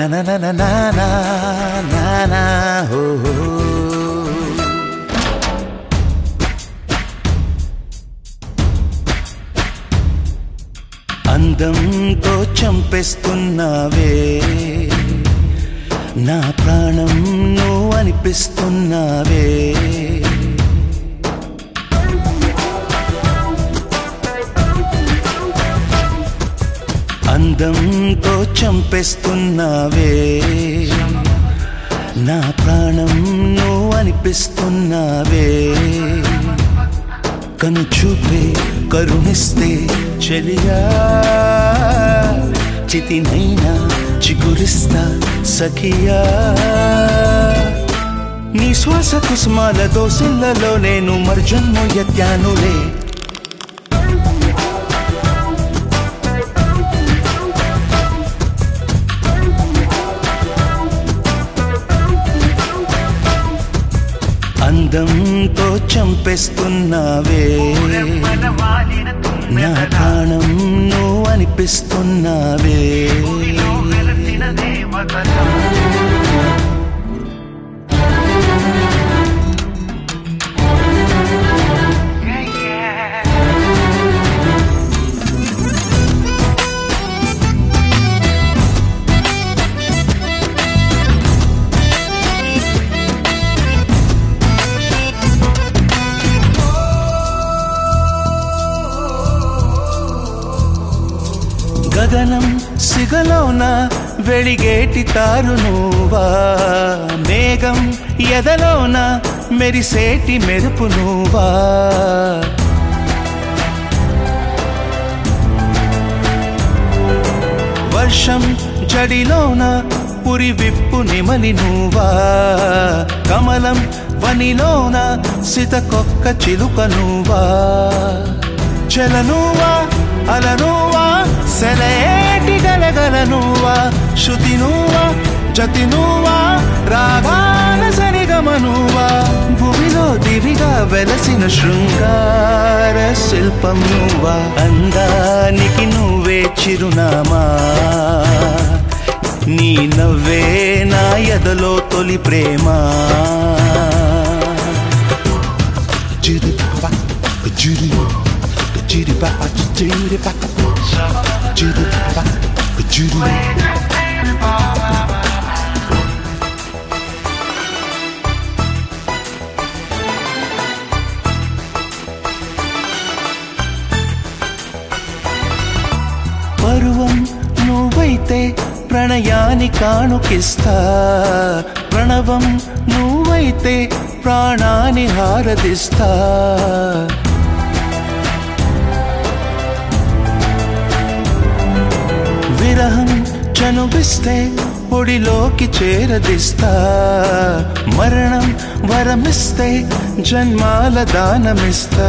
na na na na na na na na ho ho అందంతో చంపేస్తున్నావే నా ప్రాణం నువ్వు అనిపిస్తున్నావే అందంతో చంపేస్తున్నావే నా ప్రాణం నువ్వు అనిపిస్తున్నావే కను చూపే కరుణిస్తే చెలియా చితినైనా చిగురిస్తా సఖియా నీ శ్వాస కుసుమాల దోసిళ్లలో నేను మర్జన్ము ఎత్తానులే అందంతో చంపేస్తున్నావే నా ప్రాణం నువ్వు అనిపిస్తున్నావే గగనం సిగలోన వెలిగేటి తారు నువ్వా మేఘం ఎదలోన మెరిసేటి మెరుపు నువ్వా వర్షం జడిలోన పురి విప్పు నిమలి నువ్వా కమలం వనిలోన సితకొక్క చిలుక నువ్వా చలనువా అలనువా సెలయేటి గలగల నువ్వా శృతి నువ్వా జతి నువ్వా రాగాల సరిగమ నువ్వా భూమిలో దివిగా వెలసిన శృంగార శిల్పం నువ్వా అందానికి నువ్వే చిరునామా నీ నవ్వే నా ఎదలో తొలి ప్రేమ Judy, Judy, Judy, Judy, Judy, Judy. పరువం నువ్వైతే ప్రణయాని కానుకిస్తా ప్రణవం నువ్వైతే ప్రాణాన్ని హారదిస్తా విరహం చనువిస్తే ఒడిలోకి చేరదిస్తా మరణం వరమిస్తే జన్మాల దానమిస్తా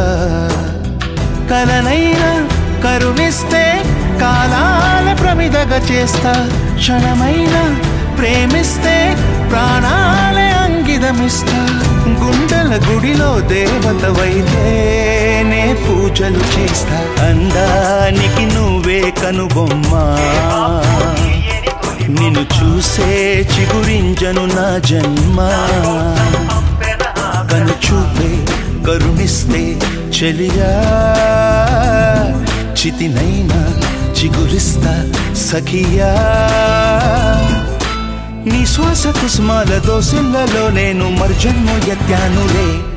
కలనైనా కరుణిస్తే కాలాల ప్రమిదగా చేస్తా క్షణమైన ప్రేమిస్తే ప్రాణాలే అంగిదమిస్తా గుండెల గుడిలో దేవతవైతే నే పూజలు చేస్తా అందానికి నువ్వే కనుబొమ్మా నిన్ను చూసే చిగురింజను నా జన్మ కను చూపే కరుణిస్తే చెలియా చితినైనా చిగురిస్తా సఖియా నీ శ్వాస కుసుమాల దోసిళ్లలో నేను మర్జన్ము ఎత్తానులే